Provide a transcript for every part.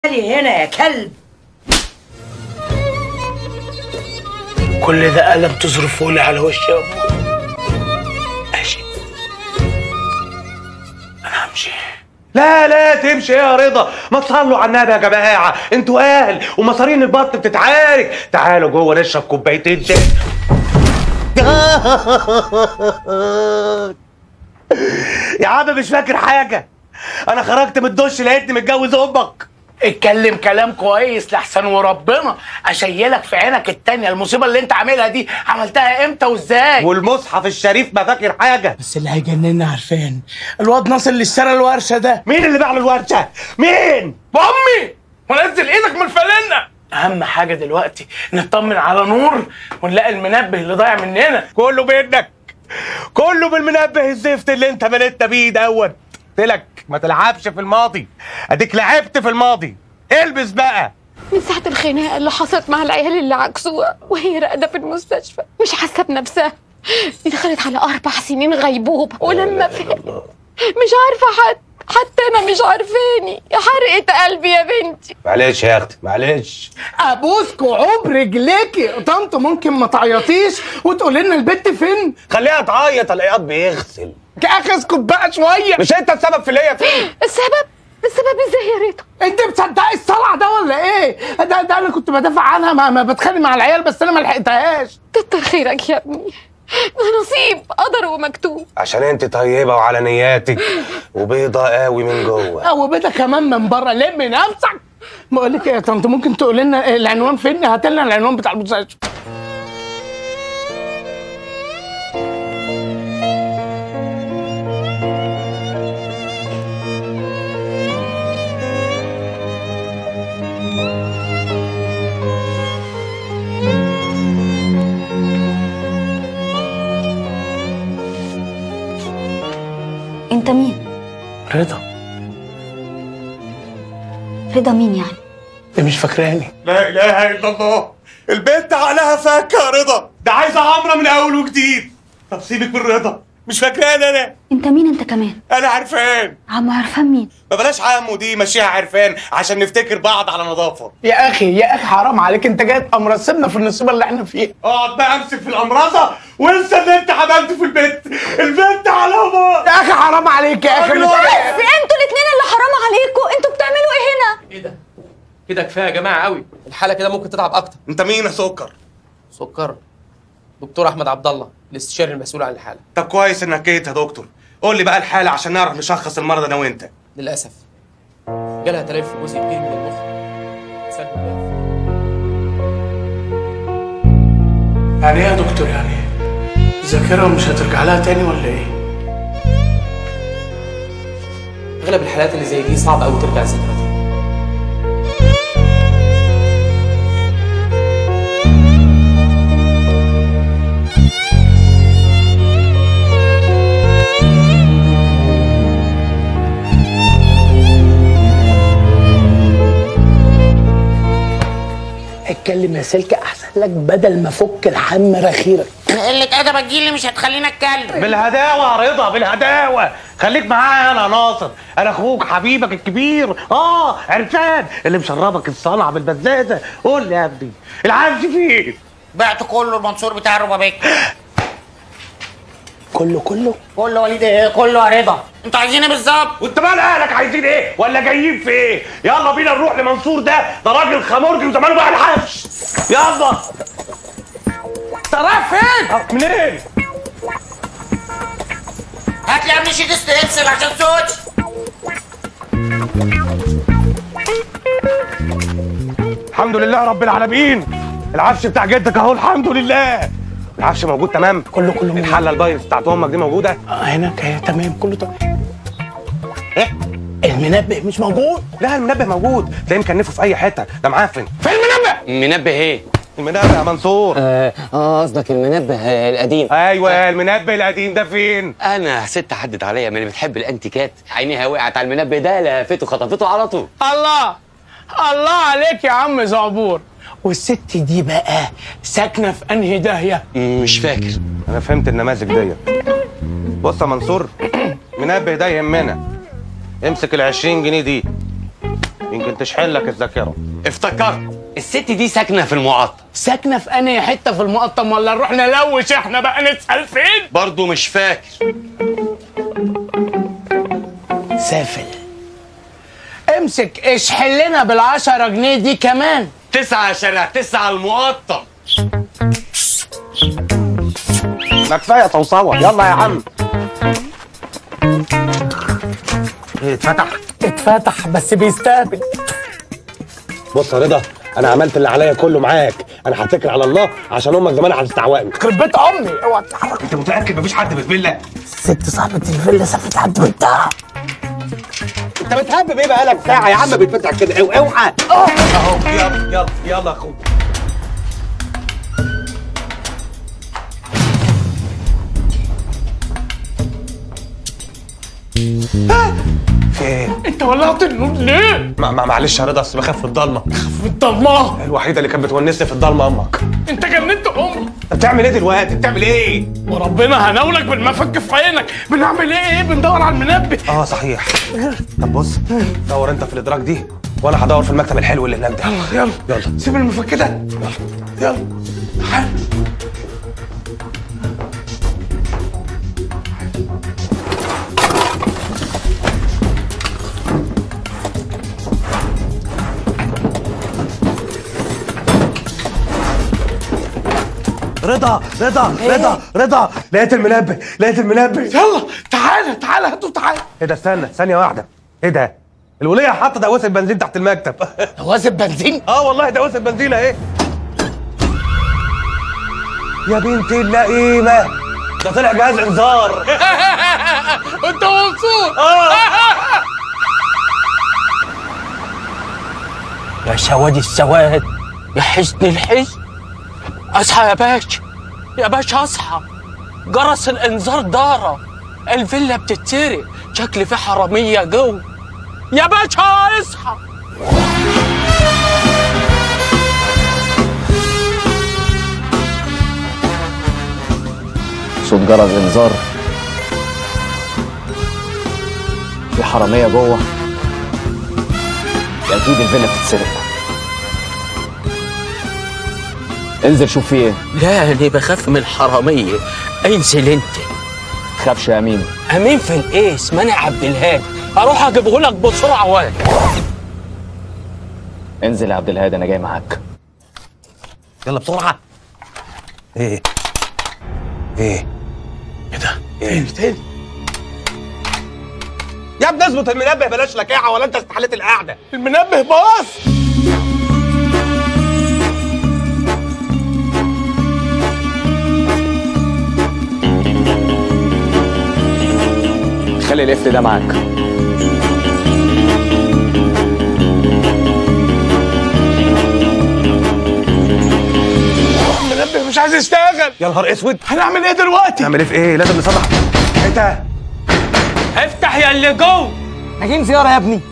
تعالي هنا يا كلب كل ده قلم تظرفوني على وشي يا ابو ماشي انا همشي لا لا تمشي يا رضا ما تصلوا على النبي يا جماعه انتوا اهل ومصارين البط بتتعارك تعالوا جوه نشرب كوبايتين شاي يا عم مش فاكر حاجه انا خرجت من الدش لقيتني متجوز امك اتكلم كلام كويس لحسن وربنا اشيلك في عينك التانية المصيبة اللي انت عاملها دي عملتها امتى وازاي والمصحف الشريف ما فاكر حاجه بس اللي هيجننا عارفين الواد ناصر اللي اشترى الورشة ده مين اللي باع له الورشه مين بامي ونزل ايدك من الفلنة اهم حاجة دلوقتي نطمن على نور ونلاقي المنبه اللي ضايع مننا كله منك كله بالمنبه الزفت اللي انت مليتنا بيه دوت قلت لك ما تلعبش في الماضي اديك لعبت في الماضي البس بقى من ساعة الخناقة اللي حصلت مع العيال اللي عكسوها وهي راقدة في المستشفى مش حاسة بنفسها دي دخلت على أربع سنين غيبوبة ولما فاق مش عارفة حد حتى أنا مش عارفاني يا حرقة قلبي يا بنتي معلش يا اختي معلش ابوس كعوب رجليكي طنط ممكن ما تعيطيش وتقول لنا البت فين خليها تعيط العياط بيغسل يا اخي اسكت بقى شويه مش انت السبب في ليا فين السبب السبب ازاي يا ريتو انت مصدقي الصلع ده ولا ايه ده, ده انا كنت بدافع عنها ما, ما بتخانق مع العيال بس انا ما لحقتهاش كتر خيرك يا ابني ده نصيب قدر ومكتوب عشان انت طيبه وعلى نياتك وبيضه قوي من جوه او بدا كمان من بره لم نفسك بقول لك ايه يا طنط ممكن تقول لنا العنوان فين هات لنا العنوان بتاع المستشفى انت مين رضا رضا مين يعني انت مش فاكراني لا اله الا الله البنت عقلها فكه يا رضا ده عايزه عمره من اول وجديد طب سيبك من رضا مش فاكراني انا انت مين انت كمان انا عرفان عم عرفان مين ما بلاش عمو دي مشيها عرفان عشان نفتكر بعض على نظافه يا اخي يا اخي حرام عليك انت جاي تبقى مرسبنا في النصيبه اللي احنا فيها اقعد بقى امسك في الامراضه وانسى اللي انت عملته في البنت البنت على بابا يا اخي حرام عليك يا اخي راجل مش- واحد. انتوا الاثنين اللي حرام عليكم انتوا بتعملوا ايه هنا ايه ده؟ كده كفايه يا جماعه قوي الحاله كده ممكن تتعب اكتر انت مين يا سكر سكر دكتور احمد عبد الله الاستشاري المسؤول عن الحاله طب كويس انك جيت يا دكتور قول لي بقى الحاله عشان نعرف نشخص المرض انا وانت للاسف جالها تلف في جزء كبير من المخ سد الجلد. يعني ايه يا دكتور يعني ايه الذاكره مش هترجع لها تاني ولا ايه اغلب الحالات اللي زي دي صعب قوي ترجع ذكرياتها اتكلم يا سلك احسن لك بدل ما فك الحم رخيرك قلة أدبك دي اللي مش هتخلينا اتكلم بالهداوه يا رضا بالهداوه خليك معايا انا يا ناصر انا اخوك حبيبك الكبير اه عرفان اللي مشربك الصنعه بالبزازه قول لي يا ابني العفش فين بعت كله المنصور بتاع الربابيك كله كله كله وليد ايه كله يا رضا انتوا عايزين ايه بالظبط وانت مال اهلك عايزين ايه ولا جايين في ايه يلا بينا نروح لمنصور ده ده راجل خمرجي وزمانه بقى الحبس يلا انت رايح فين منين هات لي يا ابني شيت استنسل عشان صوتي الحمد لله رب العالمين العفش بتاع جدك اهو الحمد لله العفش موجود تمام كله كله موجود. الحله البايظ بتاعت امك دي موجوده آه، هناك هي تمام كله تمام ايه المنبه مش موجود لا المنبه موجود تلاقيه مكنفه في اي حته ده معفن فين المنبه منبه ايه؟ المنبه يا منصور اه آه، قصدك المنبه آه، القديم ايوه المنبه القديم ده فين انا ست حدت عليا من اللي بتحب الانتيكات عينيها وقعت على المنبه ده لفته خطفته على طول الله الله عليك يا عم زعبور والست دي بقى ساكنه في انهي داهيه مش فاكر انا فهمت النماذج ديت بص يا منصور منبه ده يهمنا امسك ال 20 جنيه دي يمكن تشحن لك الذاكره افتكرت الست دي ساكنه في المقطم ساكنه في انهي حته في المقطم ولا نروح نلوش احنا بقى نسال فين برضه مش فاكر سافل امسك اشحن لنا بالعشرة جنيه دي كمان تسعة شارع تسعة المقطم ما كفايه توصوه يلا يا عم ايه اتفتح اتفتح بس بيستقبل بص يا رضا انا عملت اللي عليا كله معاك انا هتكل على الله عشان امك زمان هتستعوقني يخرب بيت امي اوعى تتحرك انت متاكد مفيش حد في الفيلا ست صاحبة الفيلا سافت عند بنتها انت بتهبب ايه بقالك ساعه يا عم بتفتح كده أو- اوعى اهو يلا يلا يلا يا اخوك في ايه؟ انت ولعت النور ليه؟ ما ما معلش يا رضا اصل بخاف في الضلمه في الضلمه الوحيده اللي كانت بتونسني في الضلمه امك انت جننت امي انت بتعمل ايه دلوقتي؟ بتعمل ايه؟ وربنا هناولك بالمفك في عينك بنعمل ايه ايه بندور على المنبه اه صحيح طب بص دور انت في الادراك دي وانا هدور في المكتب الحلو اللي هناك ده يلا يلا سيب المفك ده يلا تعال رضا رضا رضا رضا لقيت المنبه لقيت المنبه يلا تعالى تعالى هاتوا تعالى ايه ده استنى ثانيه واحده ايه ده الوليه حاطه دواسه بنزين تحت المكتب دواسة بنزين اه والله دواسه بنزين اهي يا بنت اللئيمه ده طلع جهاز انذار انت مبسوط يا سواد السواد يا حزن الحزن اصحى يا باشا يا باشا اصحى جرس الانذار دارة الفيلا بتتسرق شكل في حرامية جوه يا باشا اصحى صوت جرس انذار في حراميه جوه اكيد الفيلا بتتسرق انزل شوف في ايه لا انا بخاف من الحرامية انزل انت تخافش يا امين امين في الايه اسمني عبد الهادي اروح اجيبه لك بسرعة واجي انزل يا عبد الهادي انا جاي معاك يلا بسرعه ايه ايه ايه ده تاني تاني يا ابني اظبط المنبه بلاش لكاعه ولا انت استحليت القعده المنبه باظ خلي القفل ده معاك المنبه مش عايز يشتغل يا نهار اسود هنعمل ايه دلوقتي نعمل ايه في ايه لازم نصلح ايه ده افتح يا اللي جوه جايين زياره يا ابني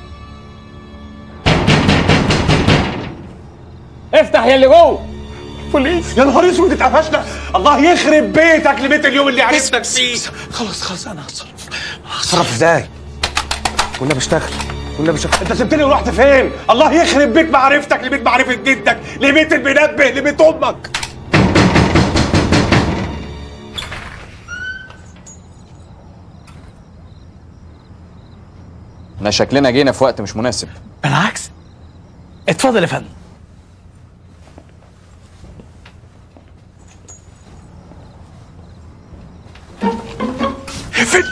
افتح يا اللي جوه بوليس يا نهار اسود اتقفشنا الله يخرب بيتك لبيت اليوم اللي عرفتك فيه خلاص خلاص انا هتصرف اتصرف ازاي والنبي اشتغل والنبي اشتغل انت سبتني ورحت فين الله يخرب بيت معرفتك لبيت معرفه جدك لبيت المنبه لبيت امك احنا شكلنا جينا في وقت مش مناسب بالعكس اتفضل يا فندم اقفل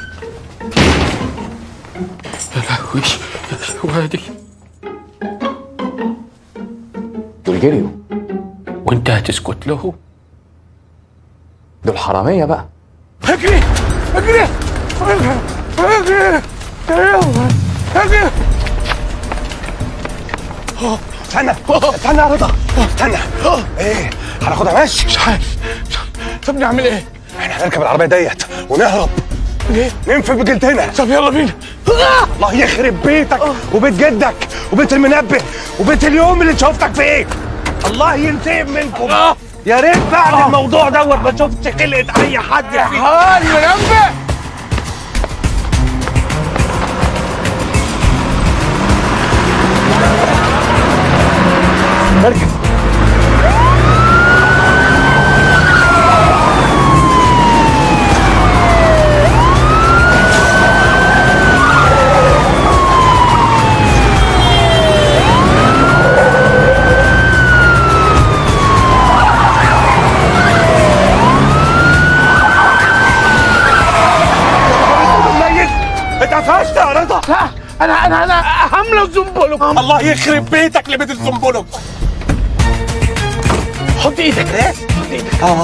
يا لهوي يا وادي دول جريوا وانت هتسكت له دول حراميه بقى اجري اجري اجري اجري يلا اجري استنى استنى يا رضا استنى ايه هناخدها ماشي مش عارف مش عارف. طب نعمل ايه؟ احنا هنركب العربيه ديت ونهرب ليه؟ ننفي بجلدنا طب يلا بينا الله يخرب بيتك وبيت جدك وبيت المنبه وبيت اليوم اللي شفتك فيه الله ينتقم منكم يا ريت بعد الموضوع دوت ما شفتش خلقه اي حد فيه اه المنبه حرام الله يخرب بيتك لبيت الزنبلك حط ايدك ايه حط ايدك اه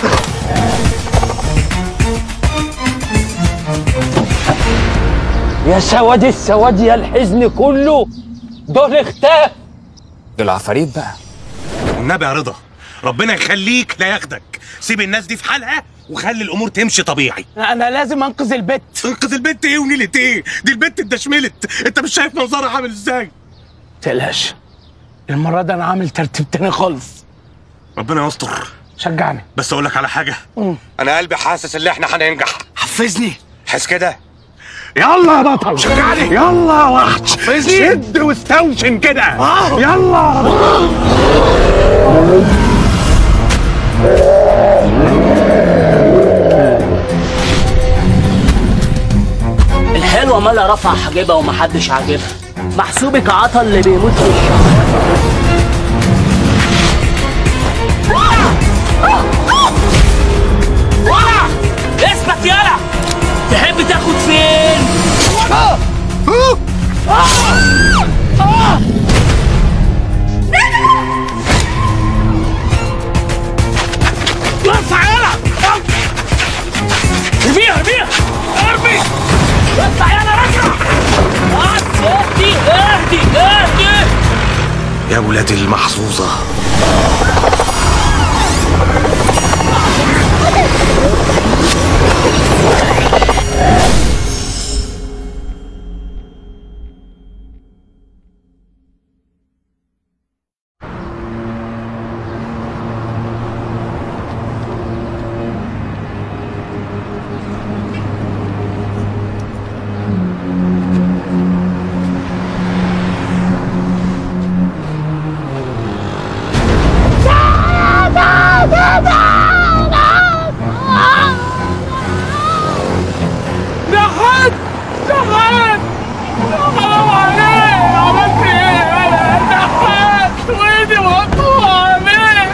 يا سواد السواد يا الحزن كله دول اختاف دول عفاريت بقى والنبي يا رضا ربنا يخليك لا ياخدك سيب الناس دي في حالها وخلي الامور تمشي طبيعي انا لازم انقذ البت انقذ البنت ايه ونيلة ايه دي البنت اتدشملت انت مش شايف منظرها عامل ازاي تقلقش المره دي انا عامل ترتيب تاني خالص ربنا يستر شجعني بس اقول لك على حاجه انا قلبي حاسس ان احنا هننجح حفزني حس كده يلا يا بطل شجعني يلا يا وحش شد واستوشن كده يلا الحلوة مالها رفع حاجبها ومحدش عاجبها محسوبك عطل اللي بيموت في الشهر ولا اثبت يالا تحب تاخد فين اطلع يلا ارميها ارميها ارمي اطلع يالا رجع اهدي اهدي اهدي يا ولاد المحظوظه نحت نحت حرام عليك عملت ايه انا نحت وايدي مقطوعه عليك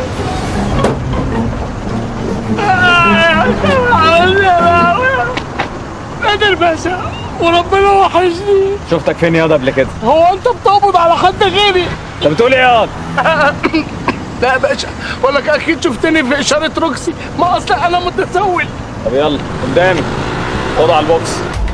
نادر باشا وربنا وحشني شفتك فين ياض قبل كده هو انت بتقبض على حد غيري انت بتقول ايه ياض لا يا باشا بقول لك اكيد شفتني في اشاره روكسي ما اصل انا متسول طب يلا قدامي خد على البوكس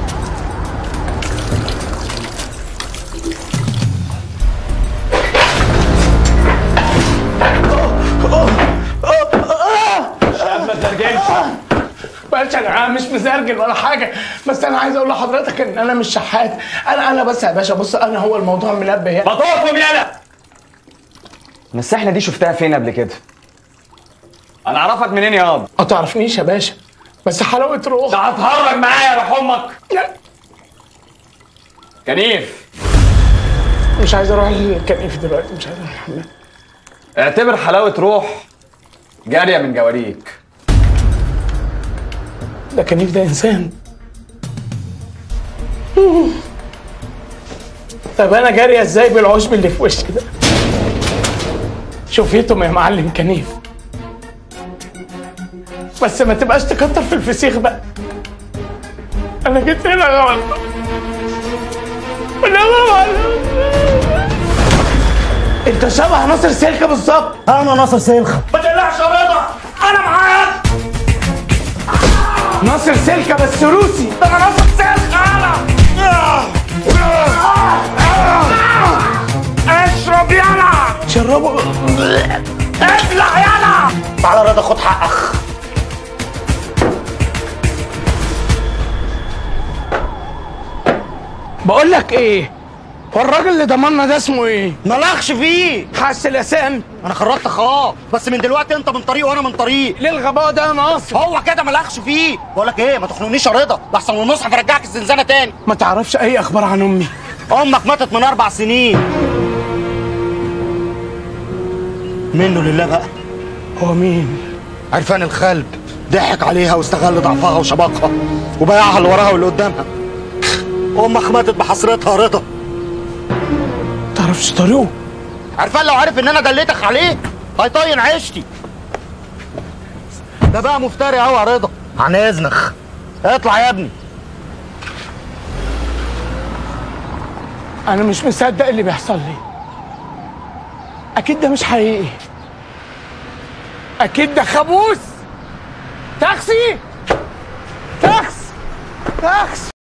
ما ترجمش باشا انا مش مزرجل ولا حاجه بس انا عايز اقول لحضرتك ان انا مش شحات انا انا بس يا باشا بص انا هو الموضوع منبه يعني بطوفهم يالا السحنه دي شفتها فين قبل كده انا اعرفك منين ياض ما تعرفنيش يا باشا بس حلاوه روح ده هتهرج معايا يا روح امك لا كنيف مش عايز اروح الكنيف دلوقتي مش عايز اروح الحمام اعتبر حلاوه روح جاريه من جواريك ده كنيف ده انسان طب انا جاريه ازاي بالعشب اللي في وشي ده شوفيتم يا معلم كنيف بس ما تبقاش تكتر في الفسيخ بقى انا جيت هنا غلط انا غلط انت شبه ناصر سلكه بالظبط انا ناصر سلخة ما تقلقش يا رضا انا معاك ناصر سلكه بس روسي ده انا ناصر سلكه انا اشرب يلا شربوا ابلع يلا تعالى رضا خد حقك بقول لك ايه هو الراجل اللي ضمننا ده اسمه ايه؟ مالكش فيه حس الاسام انا خرجت خلاص بس من دلوقتي انت من طريق وانا من طريق ليه الغباء ده يا ناصر؟ هو كده مالكش فيه بقول لك ايه ما تخنقنيش يا رضا لحسن المصحف يرجعك الزنزانه تاني ما تعرفش اي اخبار عن امي امك ماتت من اربع سنين منه لله بقى هو مين؟ عرفان الخلب ضحك عليها واستغل ضعفها وشبابها وبيعها اللي وراها واللي قدامها امك ماتت بحسرتها يا رضا تعرفش طريقه؟ عرفان لو عارف ان انا دليتك عليه هيطين عيشتي ده بقى مفتري قوي يا رضا عن اذنك اطلع يا ابني انا مش مصدق اللي بيحصل لي اكيد ده مش حقيقي اكيد ده خبوث تاكسي تاكس تاكس